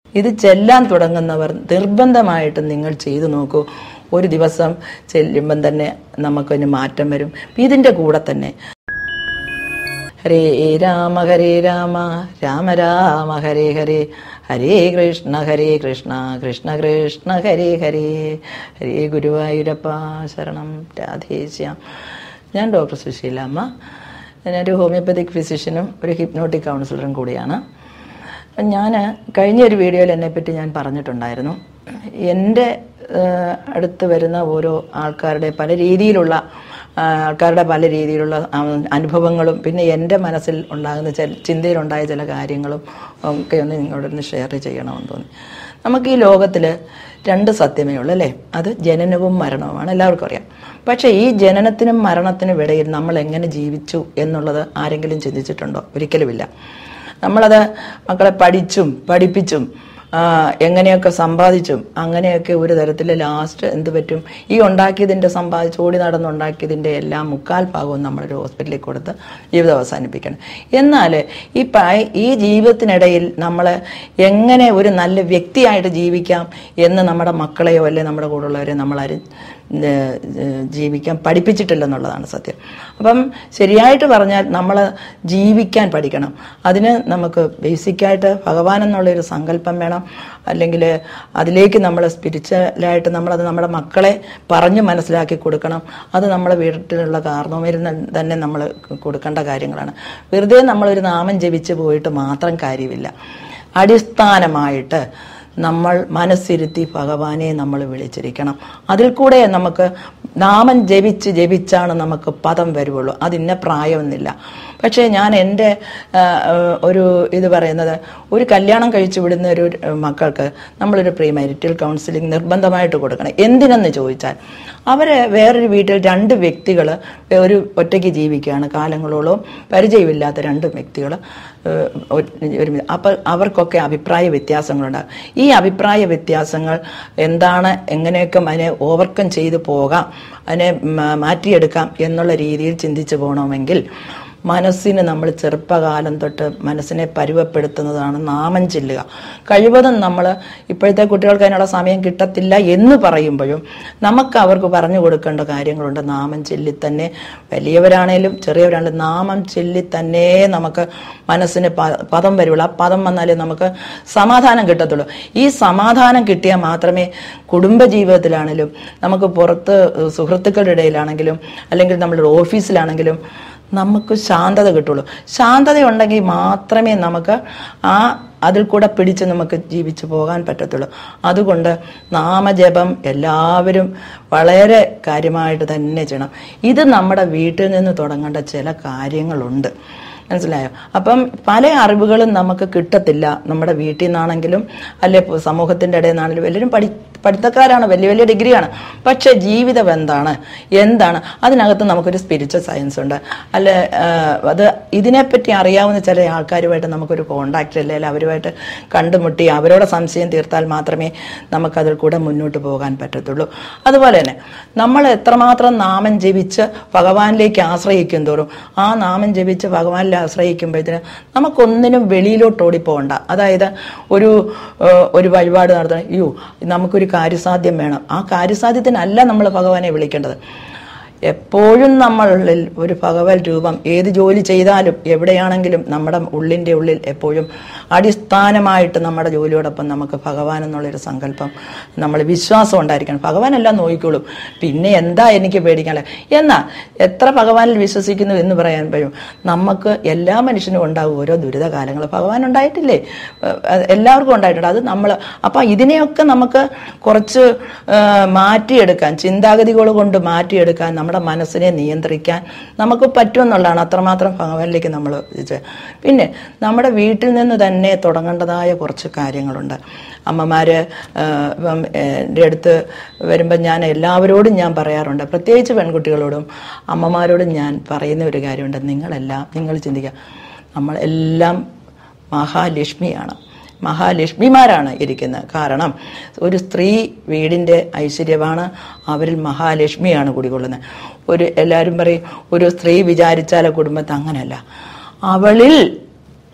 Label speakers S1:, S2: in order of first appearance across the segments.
S1: ഇത് ചെല്ലാൻ തുടങ്ങുന്നവർ നിർബന്ധമായിട്ടും നിങ്ങൾ ചെയ്തു നോക്കൂ ഒരു ദിവസം ചെല്ലുമ്പം തന്നെ നമുക്കൊരു മാറ്റം വരും ഇതിൻ്റെ കൂടെ തന്നെ ഹരേ രാമ ഹരേ രാമ രാമ രാമ ഹരേ ഹരേ ഹരേ കൃഷ്ണ ഹരേ കൃഷ്ണ കൃഷ്ണ കൃഷ്ണ ഹരേ ഹരേ ഹരേ ഗുരുവായൂരപ്പ ശരണം രാധേശ്യാം ഞാൻ ഡോക്ടർ സുശീലാമ്മ ഞാനൊരു ഹോമിയോപ്പതിക് ഫിസിഷ്യനും ഒരു ഹിപ്നോട്ടിക് കൗൺസിലറും കൂടിയാണ് ഞാൻ കഴിഞ്ഞ ഒരു വീഡിയോയിൽ എന്നെപ്പറ്റി ഞാൻ പറഞ്ഞിട്ടുണ്ടായിരുന്നു എൻ്റെ ഏഹ്, അടുത്ത് വരുന്ന ഓരോ ആൾക്കാരുടെ പല രീതിയിലുള്ള ആ, ആൾക്കാരുടെ പല രീതിയിലുള്ള ആ, അനുഭവങ്ങളും പിന്നെ എൻ്റെ മനസ്സിൽ ഉണ്ടാകുന്ന ചില ചിന്തയിലുണ്ടായ ചില കാര്യങ്ങളും ഒക്കെ ഒന്ന് നിങ്ങളോടൊന്ന് ഷെയർ ചെയ്യണമെന്ന് തോന്നി നമുക്ക് ഈ ലോകത്തിൽ രണ്ട് സത്യമേ ഉള്ളൂ അല്ലേ അത് ജനനവും മരണവുമാണ് എല്ലാവർക്കും അറിയാം പക്ഷേ ഈ ജനനത്തിനും മരണത്തിനും ഇടയിൽ നമ്മൾ എങ്ങനെ ജീവിച്ചു എന്നുള്ളത് ആരെങ്കിലും ചിന്തിച്ചിട്ടുണ്ടോ ഒരിക്കലുമില്ല നമ്മളത് മക്കളെ പഠിച്ചും പഠിപ്പിച്ചും ആ, എങ്ങനെയൊക്കെ സമ്പാദിച്ചും അങ്ങനെയൊക്കെ ഒരു തരത്തിൽ ലാസ്റ്റ് എന്ത് പറ്റും ഈ ഉണ്ടാക്കിയതിൻ്റെ സമ്പാദിച്ച് ഓടി നടന്നുണ്ടാക്കിയതിൻ്റെ എല്ലാം മുക്കാൽ ഭാഗവും നമ്മളൊരു ഹോസ്പിറ്റലിൽ കൊടുത്ത് ജീവിതം അവസാനിപ്പിക്കണം എന്നാൽ ഈ പ ഈ ജീവിതത്തിനിടയിൽ നമ്മൾ എങ്ങനെ ഒരു നല്ല വ്യക്തിയായിട്ട് ജീവിക്കാം എന്ന് നമ്മുടെ മക്കളെയോ അല്ലെ നമ്മുടെ കൂടെയുള്ളവരെ നമ്മളാരും ഏഹ്, ഏഹ്, ജീവിക്കാൻ പഠിപ്പിച്ചിട്ടില്ലെന്നുള്ളതാണ് സത്യം അപ്പം ശരിയായിട്ട് പറഞ്ഞാൽ നമ്മൾ ജീവിക്കാൻ പഠിക്കണം അതിന് നമുക്ക് ബേസിക്കായിട്ട് ഭഗവാൻ എന്നുള്ളൊരു സങ്കല്പം വേണം അല്ലെങ്കിൽ അതിലേക്ക് നമ്മൾ സ്പിരിച്വലായിട്ട് നമ്മളത് നമ്മുടെ മക്കളെ പറഞ്ഞു മനസ്സിലാക്കി കൊടുക്കണം അത് നമ്മളെ വീട്ടിലുള്ള കാർന്നോമരിൽ തന്നെ നമ്മൾ കൊടുക്കേണ്ട കാര്യങ്ങളാണ് വെറുതെ നമ്മളൊരു നാമം ജപിച്ച് പോയിട്ട് മാത്രം കാര്യമില്ല അടിസ്ഥാനമായിട്ട് നമ്മൾ മനസ്സിരുത്തി ഭഗവാനെ നമ്മൾ വിളിച്ചിരിക്കണം അതിൽ കൂടെ നമുക്ക് നാമം ജപിച്ച് ജപിച്ചാണ് നമുക്ക് പദം വരുവുള്ളൂ അതിന്ന പ്രായമൊന്നുമില്ല പക്ഷേ ഞാൻ എൻ്റെ ആ, ഒരു ഇത് പറയുന്നത് ഒരു കല്യാണം കഴിച്ചു വിടുന്ന ഒരു മക്കൾക്ക് നമ്മളൊരു പ്രീ മാരിറ്റൽ കൗൺസിലിംഗ് നിർബന്ധമായിട്ട് കൊടുക്കണം എന്തിനെന്ന് ചോദിച്ചാൽ അവർ വേറൊരു വീട്ടിൽ രണ്ട് വ്യക്തികൾ ഒരു ഒറ്റയ്ക്ക് ജീവിക്കുകയാണ് കാലങ്ങളോളം പരിചയമില്ലാത്ത രണ്ട് വ്യക്തികൾ ഒരു അപ്പോൾ അവർക്കൊക്കെ അഭിപ്രായ വ്യത്യാസങ്ങളുണ്ടാകും ഈ അഭിപ്രായ വ്യത്യാസങ്ങൾ എന്താണ് എങ്ങനെയൊക്കെ അതിനെ ഓവർകം ചെയ്തു പോകാം അതിനെ മ- മാറ്റിയെടുക്കാം എന്നുള്ള രീതിയിൽ ചിന്തിച്ചു പോകണമെങ്കിൽ മനസ്സിന് നമ്മൾ ചെറുപ്പകാലം തൊട്ട് മനസ്സിനെ പരുവപ്പെടുത്തുന്നതാണ് നാമം ചെല്ലുക കഴിവതും നമ്മൾ ഇപ്പോഴത്തെ കുട്ടികൾക്ക് അതിനുള്ള സമയം കിട്ടത്തില്ല എന്ന് പറയുമ്പോഴും നമുക്ക് അവർക്ക് പറഞ്ഞു കൊടുക്കേണ്ട കാര്യങ്ങളുണ്ട് നാമം ചൊല്ലി തന്നെ വലിയവരാണേലും ചെറിയവരാണേലും നാമം ചൊല്ലി തന്നെ നമുക്ക് മനസ്സിന് പ- പദം വരുള്ളൂ ആ പദം വന്നാലേ നമുക്ക് സമാധാനം കിട്ടത്തുള്ളൂ ഈ സമാധാനം കിട്ടിയാൽ മാത്രമേ കുടുംബ ജീവിതത്തിലാണെങ്കിലും നമുക്ക് പുറത്ത് സുഹൃത്തുക്കളുടെ ഇടയിലാണെങ്കിലും അല്ലെങ്കിൽ നമ്മുടെ ഓഫീസിലാണെങ്കിലും നമുക്ക് ശാന്തത കിട്ടുള്ളൂ ശാന്തത ഉണ്ടെങ്കിൽ മാത്രമേ നമുക്ക് ആ അതിൽ കൂടെ പിടിച്ച് നമുക്ക് ജീവിച്ചു പോകാൻ പറ്റത്തുള്ളൂ അതുകൊണ്ട് നാമജപം എല്ലാവരും വളരെ കാര്യമായിട്ട് തന്നെ ചെയ്യണം ഇത് നമ്മുടെ വീട്ടിൽ നിന്ന് തുടങ്ങേണ്ട ചില കാര്യങ്ങളുണ്ട് മനസ്സിലായോ അപ്പം പല അറിവുകളും നമുക്ക് കിട്ടത്തില്ല നമ്മുടെ വീട്ടിൽ നിന്നാണെങ്കിലും അല്ലെ ഇപ്പൊ സമൂഹത്തിന്റെ ഇടയിൽ നിന്നാണെങ്കിലും എല്ലാവരും പഠി പഠിത്തക്കാരാണ് വലിയ വലിയ ഡിഗ്രിയാണ് പക്ഷെ ജീവിതം എന്താണ് എന്താണ് അതിനകത്ത് നമുക്കൊരു സ്പിരിച്വൽ സയൻസ് ഉണ്ട് അല്ലെ ആ, അത് ഇതിനെപ്പറ്റി അറിയാവുന്ന ചില ആൾക്കാരുമായിട്ട് നമുക്കൊരു കോണ്ടാക്ട് അല്ലെങ്കിൽ അവരുമായിട്ട് കണ്ടുമുട്ടി അവരോട് സംശയം തീർത്താൽ മാത്രമേ നമുക്കതിൽ കൂടെ മുന്നോട്ട് പോകാൻ പറ്റത്തുള്ളൂ അതുപോലെ തന്നെ നമ്മൾ എത്രമാത്രം നാമം ജപിച്ച് ഭഗവാനിലേക്ക് ആശ്രയിക്കും തോറും ആ നാമം ജപിച്ച് ഭഗവാനിൽ ആശ്രയിക്കുമ്പോഴത്തേന് നമുക്കൊന്നിനും വെളിയിലോട്ട് ഓടിപ്പോകണ്ട അതായത് ഒരു ഏഹ്, ഒരു വഴിപാട് നടത്തണം അയ്യോ നമുക്കൊരു കാര്യസാധ്യം വേണം ആ കാര്യസാധ്യത്തിനല്ല നമ്മൾ ഭഗവാനെ വിളിക്കേണ്ടത് എപ്പോഴും നമ്മളിൽ ഒരു ഭഗവത് രൂപം ഏത് ജോലി ചെയ്താലും എവിടെയാണെങ്കിലും നമ്മുടെ ഉള്ളിൻ്റെ ഉള്ളിൽ എപ്പോഴും അടിസ്ഥാനമായിട്ട് നമ്മുടെ ജോലിയോടൊപ്പം നമുക്ക് ഭഗവാൻ എന്നുള്ളൊരു സങ്കല്പം നമ്മൾ വിശ്വാസം ഉണ്ടായിരിക്കണം ഭഗവാൻ എല്ലാം നോക്കിക്കോളും പിന്നെ എന്താ എനിക്ക് പേടിക്കാനുള്ള എന്നാൽ എത്ര ഭഗവാനിൽ വിശ്വസിക്കുന്നു എന്ന് പറയാൻ പറ്റും നമുക്ക് എല്ലാ മനുഷ്യനും ഉണ്ടാകും ഓരോ ദുരിതകാലങ്ങൾ ഭഗവാൻ ഉണ്ടായിട്ടില്ലേ ഏഹ് അത് എല്ലാവർക്കും ഉണ്ടായിട്ടുണ്ട് അത് നമ്മൾ അപ്പം ഇതിനെയൊക്കെ നമുക്ക് കുറച്ച് ഏഹ് മാറ്റിയെടുക്കാൻ ചിന്താഗതികൾ കൊണ്ട് മാറ്റിയെടുക്കാൻ നമ്മുടെ മനസ്സിനെ നിയന്ത്രിക്കാൻ നമുക്ക് പറ്റുമെന്നുള്ളതാണ് അത്രമാത്രം ഭഗവാനിലേക്ക് നമ്മൾ ഇത് പിന്നെ നമ്മുടെ വീട്ടിൽ നിന്ന് തന്നെ തുടങ്ങേണ്ടതായ കുറച്ച് കാര്യങ്ങളുണ്ട് അമ്മമാര് ഏഹ് ഇപ്പം എൻ്റെ അടുത്ത് വരുമ്പോൾ ഞാൻ എല്ലാവരോടും ഞാൻ പറയാറുണ്ട് പ്രത്യേകിച്ച് പെൺകുട്ടികളോടും അമ്മമാരോടും ഞാൻ പറയുന്ന ഒരു കാര്യമുണ്ട് നിങ്ങളെല്ലാം നിങ്ങൾ ചിന്തിക്കുക നമ്മളെല്ലാം മഹാലക്ഷ്മിയാണ് മഹാലക്ഷ്മിമാരാണ് ഇരിക്കുന്നത് കാരണം ഒരു സ്ത്രീ വീടിൻ്റെ ഐശ്വര്യമാണ് അവരിൽ മഹാലക്ഷ്മിയാണ് കുടികൊള്ളുന്നത് ഒരു എല്ലാവരും പറയും ഒരു സ്ത്രീ വിചാരിച്ചാൽ കുടുംബത്തെ അങ്ങനെയല്ല അവളിൽ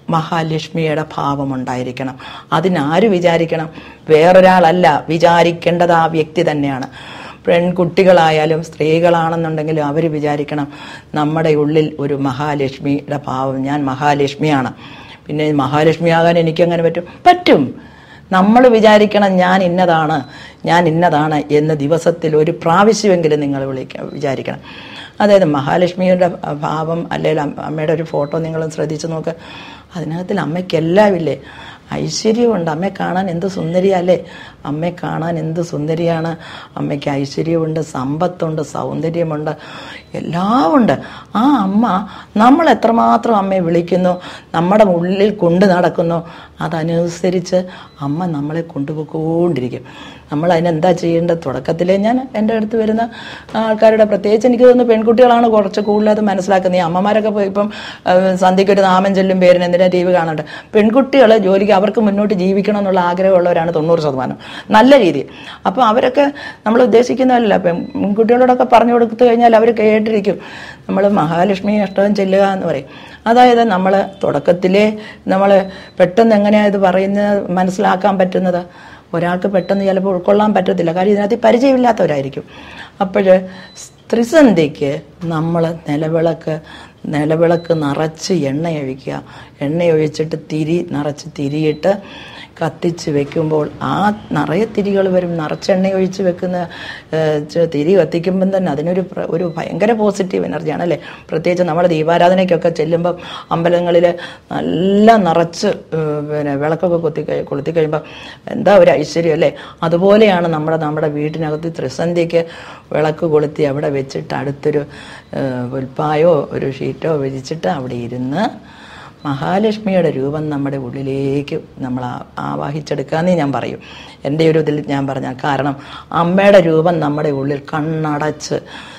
S1: മഹാലക്ഷ്മിയുടെ ഭാവം ഉണ്ടായിരിക്കണം അതിനാര് വിചാരിക്കണം വേറൊരാളല്ല വിചാരിക്കേണ്ടത് ആ വ്യക്തി തന്നെയാണ് പെൺകുട്ടികളായാലും സ്ത്രീകളാണെന്നുണ്ടെങ്കിലും അവർ വിചാരിക്കണം നമ്മുടെ ഉള്ളിൽ ഒരു മഹാലക്ഷ്മിയുടെ ഭാവം ഞാൻ മഹാലക്ഷ്മിയാണ് പിന്നെ മഹാലക്ഷ്മിയാകാൻ എനിക്കെങ്ങനെ പറ്റും പറ്റും നമ്മൾ വിചാരിക്കണം ഞാൻ ഇന്നതാണ് ഞാൻ ഇന്നതാണ് എന്ന് ദിവസത്തിൽ ഒരു പ്രാവശ്യമെങ്കിലും നിങ്ങൾ വിളിക്ക വിചാരിക്കണം അതായത് മഹാലക്ഷ്മിയുടെ ഭാവം അല്ലെങ്കിൽ അമ്മയുടെ ഒരു ഫോട്ടോ നിങ്ങൾ ശ്രദ്ധിച്ചു നോക്ക് അതിനകത്തിൽ അമ്മയ്ക്ക് എല്ലാം ഇല്ലേ ഐശ്വര്യമുണ്ട് അമ്മയെ കാണാൻ എന്ത് സുന്ദരിയല്ലേ അമ്മയെ കാണാൻ എന്ത് സുന്ദരിയാണ് അമ്മയ്ക്ക് ഐശ്വര്യമുണ്ട് സമ്പത്തുണ്ട് സൗന്ദര്യമുണ്ട് എല്ലാം ഉണ്ട് ആ അമ്മ നമ്മൾ എത്രമാത്രം അമ്മയെ വിളിക്കുന്നു നമ്മുടെ ഉള്ളിൽ കൊണ്ടു നടക്കുന്നു അതനുസരിച്ച് അമ്മ നമ്മളെ കൊണ്ടുപോയിക്കൊണ്ടിരിക്കും നമ്മൾ അതിനെന്താ ചെയ്യേണ്ടത് തുടക്കത്തിലേ ഞാൻ എൻ്റെ അടുത്ത് വരുന്ന ആൾക്കാരുടെ പ്രത്യേകിച്ച് എനിക്ക് തോന്നുന്നു പെൺകുട്ടികളാണ് കുറച്ച് കൂടുതൽ അത് മനസ്സിലാക്കുന്നത് ഈ അമ്മമാരൊക്കെ പോയി ഇപ്പം ഏഹ്, സന്ധ്യയ്ക്ക് ഒരു നാമം ചെല്ലും പേരിന് എന്തിനാ ടി വി കാണണ്ട പെൺകുട്ടികൾ ജോലിക്ക് അവർക്ക് മുന്നോട്ട് ജീവിക്കണം എന്നുള്ള ആഗ്രഹമുള്ളവരാണ് തൊണ്ണൂറ് ശതമാനം നല്ല രീതിയിൽ അപ്പോൾ അവരൊക്കെ നമ്മൾ ഉദ്ദേശിക്കുന്നതല്ല പെൺകുട്ടികളോടൊക്കെ പറഞ്ഞു കൊടുത്തു കഴിഞ്ഞാൽ അവർ കേട്ടിരിക്കും നമ്മൾ മഹാലക്ഷ്മി അഷ്ടകം ചെല്ലുക എന്ന് പറയും അതായത് നമ്മൾ തുടക്കത്തിലേ നമ്മൾ പെട്ടെന്ന് എങ്ങനെയാണ് ഇത് പറയുന്നത് മനസ്സിലാക്കാൻ പറ്റുന്നത് ഒരാൾക്ക് പെട്ടെന്ന് ചിലപ്പോൾ ഉൾക്കൊള്ളാൻ പറ്റത്തില്ല കാര്യം ഇതിനകത്ത് പരിചയമില്ലാത്തവരായിരിക്കും അപ്പോൾ ത്രിസന്ധ്യയ്ക്ക് നമ്മൾ നിലവിളക്ക് നിലവിളക്ക് നിറച്ച് എണ്ണ ഒഴിക്കുക എണ്ണ ഒഴിച്ചിട്ട് തിരി നിറച്ച് തിരിയിട്ട് കത്തിച്ച് വെക്കുമ്പോൾ ആ നിറയെ തിരികൾ വരും നിറച്ചെണ്ണ ഒഴിച്ച് വെക്കുന്ന ഏഹ്, ചെ- തിരി കത്തിക്കുമ്പം തന്നെ അതിനൊരു പ്ര- ഒരു ഭയങ്കര പോസിറ്റീവ് എനർജിയാണ് അല്ലേ പ്രത്യേകിച്ച് നമ്മൾ ദീപാരാധനയ്ക്കൊക്കെ ചെല്ലുമ്പം അമ്പലങ്ങളിൽ നല്ല നിറച്ച് ഏഹ്, പിന്നെ വിളക്കൊക്കെ കൊത്തി കഴി- കൊളുത്തി കഴിയുമ്പോൾ എന്താ ഒരു ഐശ്വര്യം അല്ലേ അതുപോലെയാണ് നമ്മുടെ നമ്മുടെ വീട്ടിനകത്ത് ത്രിസന്ധ്യയ്ക്ക് വിളക്ക് കൊളുത്തി അവിടെ വെച്ചിട്ട് അടുത്തൊരു ഏഹ്, പുൽപ്പായോ ഒരു ഷീറ്റോ വിരിച്ചിട്ട് അവിടെ ഇരുന്ന് മഹാലക്ഷ്മിയുടെ രൂപം നമ്മുടെ ഉള്ളിലേക്ക് നമ്മൾ ആ- ആവാഹിച്ചെടുക്കാന്നേ ഞാൻ പറയും എൻ്റെ ഒരു ഇതിൽ ഞാൻ പറഞ്ഞ കാരണം അമ്മയുടെ രൂപം നമ്മുടെ ഉള്ളിൽ കണ്ണടച്ച്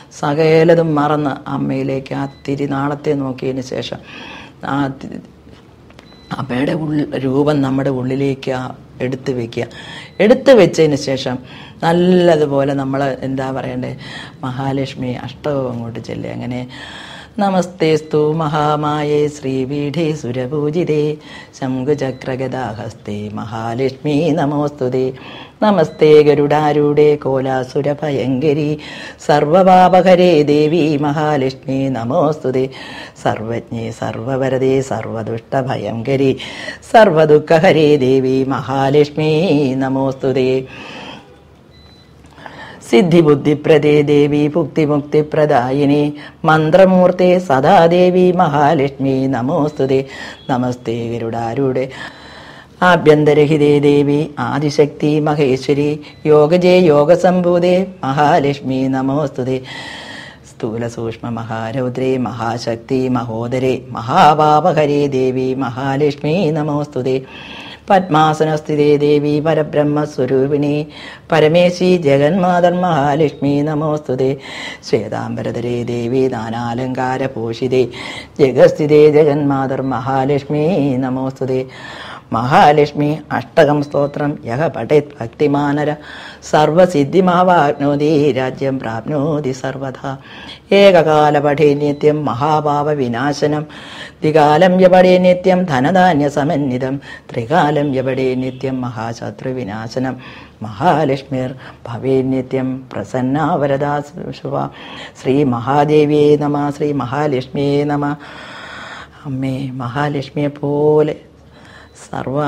S1: സകലതും മറന്ന് അമ്മയിലേക്ക് ആ തിരുനാളത്തെ നോക്കിയതിന് ശേഷം ആ തി- അമ്മയുടെ ഉള്ളിൽ രൂപം നമ്മുടെ ഉള്ളിലേക്ക് ആ എടുത്തു വെക്കുക എടുത്തു വെച്ചതിന് ശേഷം നല്ലതുപോലെ നമ്മൾ എന്താ പറയണ്ടേ മഹാലക്ഷ്മി അഷ്ടവും അങ്ങോട്ട് ചെല്ലുക അങ്ങനെ നമസ്തേസ്തു മഹാമായേ ശ്രീപീഠേ സുരപൂജിതേ ശംഖുചക്രഗദാഹസ്തേ മഹാലക്ഷ്മി നമോസ്തുതേ നമസ്തേ ഗരുഡാരൂഢേ കോലാസുരഭയങ്കരി സർവപാപഹരേ ദേവി മഹാലക്ഷ്മി നമോസ്തുതേ സർവജ്ഞേ സർവവരദേ സർവദുഷ്ടഭയങ്കരി സർവദുഃഖഹരേ ദേവി മഹാലക്ഷ്മി നമോസ്തുതേ സിദ്ധിബുദ്ധിപ്രദേ ദേവി ഭുക്തിമുക്തിപ്രദായിനി മന്ത്രമൂർത്തെ സദാ ദേവി മഹാലക്ഷ്മി നമോസ്തുതേ നമസ്തേ ഗരുഡാരൂഢേ ആഭ്യന്തരഹിതേ ദേവി ആദിശക്തി മഹേശ്വരി യോഗജേ യോഗസംഭൂതേ മഹാലക്ഷ്മി നമോസ്തുതേ സ്ഥൂല സൂക്ഷ്മ മഹാരൗദ്രേ മഹാശക്തി മഹോദരേ മഹാപാപഹരേ ദേവി മഹാലക്ഷ്മി നമോസ്തുതേ പത്മാസനസ്ഥിതേ ദേവി പരബ്രഹ്മസ്വരൂപിണി പരമേശി ജഗന്മാതർ മഹാലക്ഷ്മി നമോസ്തുതേ ശ്വേതാംബരധരേ ദേവി നാനാലങ്കാരഭൂഷിതേ ജഗസ്ഥിതേ ജഗന്മാതർ മഹാലക്ഷ്മി നമോസ്തുതേ മഹാലക്ഷ്മി അഷ്ടകം സ്തോത്രം യഹ പഠേത് ഭക്തിമാനര സർവസിദ്ധിമാവാഗ്നോതി രാജ്യം പ്രാപ്നോതി സർവഥാ ഏകകാല പഠേ നിത്യം മഹാഭാവ വിനാശനം ദ്വികാലം യപടേ നിത്യം ധനധാന്യ സമന്വിതം ത്രികാലം യപടേ നിത്യം മഹാശത്രു വിനാശനം മഹാലക്ഷ്മിർ ഭവേ നിത്യം പ്രസന്ന വരദാ ശുഭ ശ്രീ മഹാദേവിയേ നമ ശ്രീ മഹാലക്ഷ്മിയേ നമ അമ്മേ മഹാലക്ഷ്മിയെ പോലെ സർവ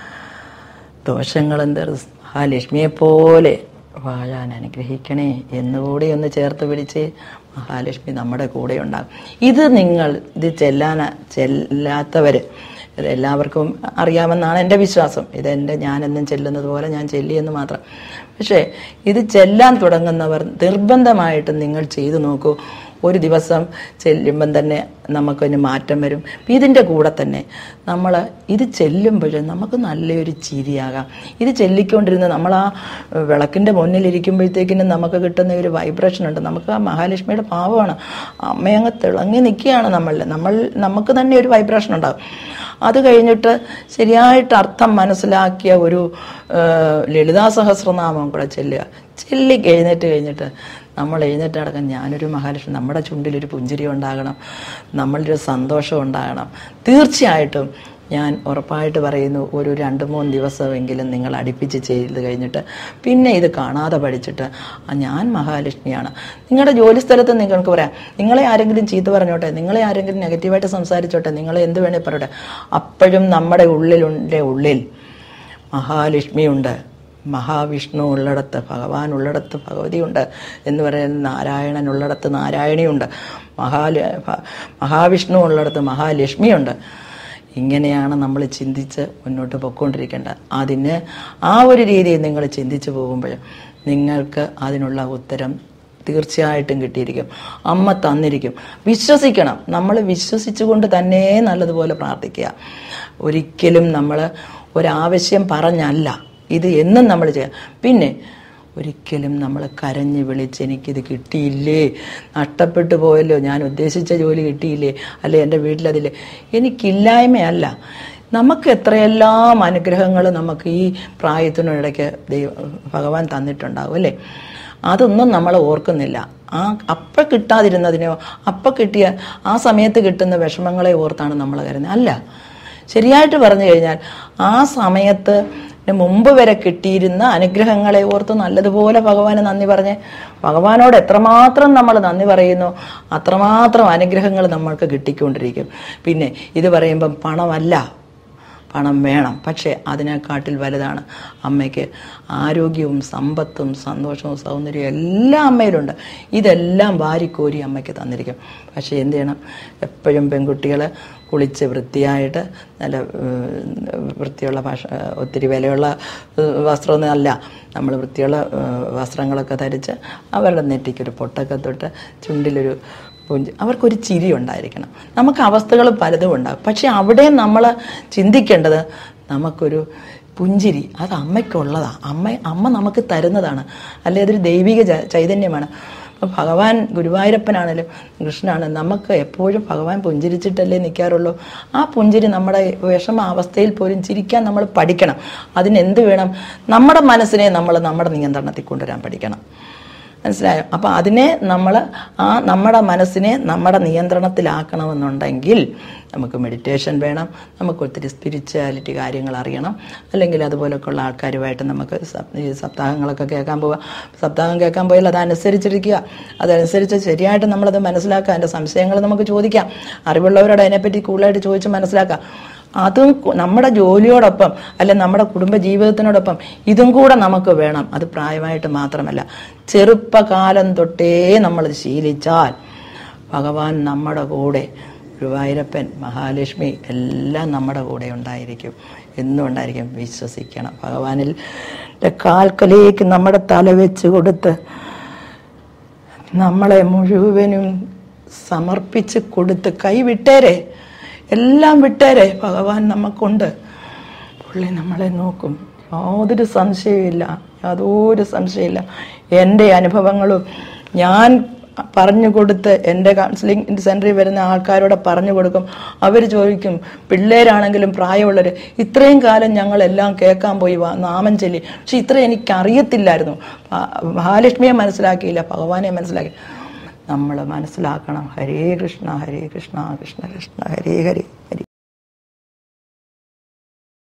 S1: ദോഷങ്ങളും തീർത്ത് മഹാലക്ഷ്മിയെ പോലെ വാഴാൻ അനുഗ്രഹിക്കണേ എന്നുകൂടി ഒന്ന് ചേർത്ത് പിടിച്ച് മഹാലക്ഷ്മി നമ്മുടെ കൂടെ ഉണ്ടാകും ഇത് നിങ്ങൾ ഇത് ചെല്ലാൻ ചെല്ലാത്തവര് ഇത് എല്ലാവർക്കും അറിയാമെന്നാണ് എൻ്റെ വിശ്വാസം ഇതെൻ്റെ ഞാനെന്നും ചെല്ലുന്നത് പോലെ ഞാൻ ചെല്ലിയെന്ന് മാത്രം പക്ഷേ ഇത് ചെല്ലാൻ തുടങ്ങുന്നവർ നിർബന്ധമായിട്ടും നിങ്ങൾ ചെയ്തു നോക്കൂ ഒരു ദിവസം ചെല്ലുമ്പം തന്നെ നമുക്കൊരു മാറ്റം വരും അപ്പം ഇതിൻ്റെ കൂടെ തന്നെ നമ്മൾ ഇത് ചെല്ലുമ്പോൾ നമുക്ക് നല്ലൊരു ചിരിയാകാം ഇത് ചെല്ലിക്കൊണ്ടിരുന്ന് നമ്മൾ ആ വിളക്കിൻ്റെ മുന്നിലിരിക്കുമ്പോഴത്തേക്കിനും നമുക്ക് കിട്ടുന്ന ഒരു വൈബ്രേഷൻ ഉണ്ട് നമുക്ക് ആ മഹാലക്ഷ്മിയുടെ ഭാവമാണ് അമ്മയങ്ങ് തിളങ്ങി നിൽക്കുകയാണ് നമ്മൾ നമ്മൾ നമുക്ക് തന്നെ ഒരു വൈബ്രേഷൻ ഉണ്ടാകും അത് കഴിഞ്ഞിട്ട് ശരിയായിട്ട് അർത്ഥം മനസ്സിലാക്കിയ ഒരു ആ, ലളിതാ സഹസ്രനാമം കൂടെ ചെല്ലുക ചെല്ലി എഴുന്നേറ്റ് കഴിഞ്ഞിട്ട് നമ്മൾ എഴുന്നേറ്റ് അടക്കം ഞാനൊരു മഹാലക്ഷ്മി നമ്മുടെ ചുണ്ടിലൊരു പുഞ്ചിരി ഉണ്ടാകണം നമ്മളിലൊരു സന്തോഷം ഉണ്ടാകണം തീർച്ചയായിട്ടും ഞാൻ ഉറപ്പായിട്ട് പറയുന്നു ഒരു രണ്ട് മൂന്ന് ദിവസമെങ്കിലും നിങ്ങൾ അടുപ്പിച്ച് ചെയ്ത് കഴിഞ്ഞിട്ട് പിന്നെ ഇത് കാണാതെ പഠിച്ചിട്ട് "ആ, ഞാൻ മഹാലക്ഷ്മിയാണ് നിങ്ങളുടെ ജോലി സ്ഥലത്ത് നിങ്ങൾക്ക് പറയാം നിങ്ങളെ ആരെങ്കിലും ചീത്ത പറഞ്ഞോട്ടെ നിങ്ങളെ ആരെങ്കിലും നെഗറ്റീവായിട്ട് സംസാരിച്ചോട്ടെ നിങ്ങളെ എന്ത് വേണേൽ പറയട്ടെ അപ്പോഴും നമ്മുടെ ഉള്ളിലുണ്ട് ഉള്ളിൽ മഹാലക്ഷ്മിയുണ്ട് മഹാവിഷ്ണു ഉള്ളിടത്ത് ഭഗവാൻ ഉള്ളിടത്ത് ഭഗവതിയുണ്ട് എന്ന് പറയുന്ന നാരായണൻ ഉള്ളിടത്ത് നാരായണിയുണ്ട് മഹാല ഭ- മഹാവിഷ്ണു ഉള്ളിടത്ത് മഹാലക്ഷ്മിയുണ്ട് ഇങ്ങനെയാണ് നമ്മൾ ചിന്തിച്ച് മുന്നോട്ട് പൊയ്ക്കൊണ്ടിരിക്കേണ്ടത് അതിന് ആ ഒരു രീതിയിൽ നിങ്ങൾ ചിന്തിച്ചു പോകുമ്പോൾ നിങ്ങൾക്ക് അതിനുള്ള ഉത്തരം തീർച്ചയായിട്ടും കിട്ടിയിരിക്കും അമ്മ തന്നിരിക്കും വിശ്വസിക്കണം നമ്മൾ വിശ്വസിച്ചുകൊണ്ട് തന്നെ നല്ലതുപോലെ പ്രാർത്ഥിക്കുക ഒരിക്കലും നമ്മൾ ഒരാവശ്യം പറഞ്ഞല്ല ഇത് എന്നും നമ്മൾ ചെയ്യാം പിന്നെ ഒരിക്കലും നമ്മൾ കരഞ്ഞ് വിളിച്ച് എനിക്കിത് കിട്ടിയില്ലേ നഷ്ടപ്പെട്ടു പോയല്ലോ ഞാൻ ഉദ്ദേശിച്ച ജോലി കിട്ടിയില്ലേ അല്ലെ എൻ്റെ വീട്ടിലതില്ലേ എനിക്കില്ലായ്മയല്ല നമുക്ക് എത്രയെല്ലാം അനുഗ്രഹങ്ങൾ നമുക്ക് ഈ പ്രായത്തിനിടയ്ക്ക് ദൈവ ഭഗവാൻ തന്നിട്ടുണ്ടാവും അല്ലേ അതൊന്നും നമ്മൾ ഓർക്കുന്നില്ല ആ അപ്പം കിട്ടാതിരുന്നതിനോ അപ്പം കിട്ടിയ ആ സമയത്ത് കിട്ടുന്ന വിഷമങ്ങളെ ഓർത്താണ് നമ്മൾ കരുതുന്നത് അല്ല ശരിയായിട്ട് പറഞ്ഞു കഴിഞ്ഞാൽ ആ സമയത്ത് മുമ്പ് വരെ കിട്ടിയിരുന്ന അനുഗ്രഹങ്ങളെ ഓർത്ത് നല്ലതുപോലെ ഭഗവാന് നന്ദി പറഞ്ഞ് ഭഗവാനോട് എത്രമാത്രം നമ്മൾ നന്ദി പറയുന്നു അത്രമാത്രം അനുഗ്രഹങ്ങൾ നമ്മൾക്ക് കിട്ടിക്കൊണ്ടിരിക്കും പിന്നെ ഇത് പറയുമ്പം പണമല്ല പണം വേണം പക്ഷേ അതിനെക്കാട്ടിൽ വലുതാണ് അമ്മയ്ക്ക് ആരോഗ്യവും സമ്പത്തും സന്തോഷവും സൗന്ദര്യവും എല്ലാം അമ്മയിലുണ്ട് ഇതെല്ലാം വാരിക്കോരി അമ്മയ്ക്ക് തന്നിരിക്കും പക്ഷേ എന്ത് ചെയ്യണം എപ്പോഴും പെൺകുട്ടികൾ കുളിച്ച് വൃത്തിയായിട്ട് നല്ല ഏഹ്, വൃത്തിയുള്ള ഭാഷ ഒത്തിരി വിലയുള്ള ഏഹ്, വസ്ത്രമൊന്നും അല്ല നമ്മൾ വൃത്തിയുള്ള ഏഹ്, വസ്ത്രങ്ങളൊക്കെ ധരിച്ച് അവരുടെ നെറ്റിക്കൊരു പൊട്ടൊക്കെ തൊട്ട് ചുണ്ടിലൊരു പുഞ്ചി അവർക്കൊരു ചിരി ഉണ്ടായിരിക്കണം നമുക്ക് അവസ്ഥകൾ പലതും ഉണ്ടാകും പക്ഷെ അവിടെ നമ്മൾ ചിന്തിക്കേണ്ടത് നമുക്കൊരു പുഞ്ചിരി അത് അമ്മയ്ക്കുള്ളതാണ് അമ്മ അമ്മ നമുക്ക് തരുന്നതാണ് അല്ലെ അതൊരു ദൈവിക ച- ചൈതന്യമാണ് അപ്പം ഭഗവാൻ ഗുരുവായൂരപ്പനാണേലും കൃഷ്ണനാണ് നമുക്ക് എപ്പോഴും ഭഗവാൻ പുഞ്ചിരിച്ചിട്ടല്ലേ നിൽക്കാറുള്ളൂ ആ പുഞ്ചിരി നമ്മുടെ വിഷമ അവസ്ഥയിൽ പോലും ചിരിക്കാൻ നമ്മൾ പഠിക്കണം അതിനെന്ത് വേണം നമ്മുടെ മനസ്സിനെ നമ്മൾ നമ്മുടെ നിയന്ത്രണത്തിൽ കൊണ്ടുവരാൻ പഠിക്കണം മനസ്സിലായോ അപ്പം അതിനെ നമ്മൾ ആ നമ്മുടെ മനസ്സിനെ നമ്മുടെ നിയന്ത്രണത്തിലാക്കണമെന്നുണ്ടെങ്കിൽ നമുക്ക് മെഡിറ്റേഷൻ വേണം നമുക്ക് ഒത്തിരി സ്പിരിച്വാലിറ്റി കാര്യങ്ങൾ അറിയണം അല്ലെങ്കിൽ അതുപോലൊക്കെയുള്ള ആൾക്കാരുമായിട്ട് നമുക്ക് സപ്- ഈ സപ്താഹങ്ങളൊക്കെ കേൾക്കാൻ പോവുക സപ്താഹം കേൾക്കാൻ പോയാൽ അതനുസരിച്ചിരിക്കുക അതനുസരിച്ച് ശരിയായിട്ട് നമ്മളത് മനസ്സിലാക്കുക അതിൻ്റെ സംശയങ്ങൾ നമുക്ക് ചോദിക്കാം അറിവുള്ളവരോട് അതിനെപ്പറ്റി കൂടുതലായിട്ട് ചോദിച്ച് മനസ്സിലാക്കാം അതും കു- നമ്മുടെ ജോലിയോടൊപ്പം അല്ലെ നമ്മുടെ കുടുംബ ജീവിതത്തിനോടൊപ്പം ഇതും കൂടെ നമുക്ക് വേണം അത് പ്രായമായിട്ട് മാത്രമല്ല ചെറുപ്പകാലം തൊട്ടേ നമ്മൾ ശീലിച്ചാൽ ഭഗവാൻ നമ്മുടെ കൂടെ ഗുരുവായൂരപ്പൻ മഹാലക്ഷ്മി എല്ലാം നമ്മുടെ കൂടെ ഉണ്ടായിരിക്കും എന്നും ഉണ്ടായിരിക്കും വിശ്വസിക്കണം ഭഗവാനിൽ കാൽക്കലേക്ക് നമ്മുടെ തല വെച്ച് കൊടുത്ത് നമ്മളെ മുഴുവനും സമർപ്പിച്ച് കൊടുത്ത് കൈ വിട്ടേരെ എല്ലാം വിട്ടേരെ ഭഗവാൻ നമുക്കുണ്ട് പുള്ളി നമ്മളെ നോക്കും യാതൊരു സംശയമില്ല യാതൊരു സംശയമില്ല എൻ്റെ അനുഭവങ്ങളും ഞാൻ പറഞ്ഞു കൊടുത്ത് എൻ്റെ കൗൺസിലിംഗ് സെൻറ്ററിൽ വരുന്ന ആൾക്കാരോട് പറഞ്ഞു കൊടുക്കും അവർ ചോദിക്കും പിള്ളേരാണെങ്കിലും പ്രായമുള്ളവർ ഇത്രയും കാലം ഞങ്ങളെല്ലാം കേൾക്കാൻ പോയി വാ- നാമം ചൊല്ലി പക്ഷെ ഇത്ര എനിക്ക് അറിയത്തില്ലായിരുന്നു ആ- മഹാലക്ഷ്മിയെ മനസ്സിലാക്കിയില്ല ഭഗവാനെ മനസ്സിലാക്കി നമ്മൾ മനസ്സിലാക്കണം ഹരേ കൃഷ്ണ ഹരേ കൃഷ്ണ കൃഷ്ണ കൃഷ്ണ ഹരേ ഹരേ ഹരി